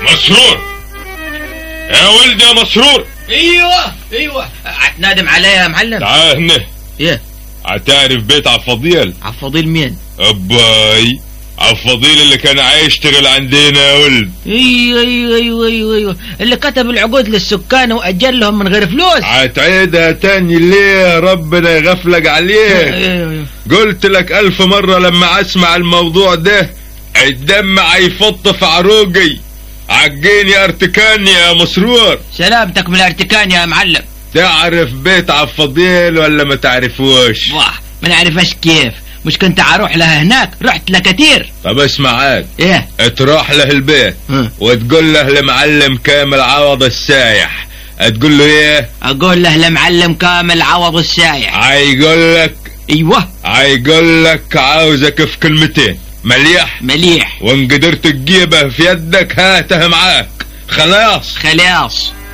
مسرور يا ولد يا مسرور ايوه ايوه هتنادم عليا يا معلم تعال هنا ايه هتعرف بيت عفضيل عفضيل مين اباي عفضيل اللي كان عايش يشتغل عندنا يا ولد ايوه ايوه ايوه ايوه ايوه اللي كتب العقود للسكان واجل لهم من غير فلوس هتعيدها تاني ليه ربنا يغفلك عليك ايوه ايوه قلت لك ألف مرة لما أسمع الموضوع ده الدم هيفط في عروقي عجيني ارتكاني يا مسرور سلامتك من الارتكان يا معلم تعرف بيت عفضيل ولا ما تعرفوش واه ما نعرفش كيف مش كنت اروح لها هناك رحت لها كتير طب اسمع عاد ايه تروح له البيت ها. وتقول له لمعلم كامل عوض السايح تقول له ايه اقول له لمعلم كامل عوض السايح هيقول لك ايوه هيقول لك عاوزك في كلمتين مليح مليح وان قدرت تجيبه في يدك هاته معاك خلاص خلاص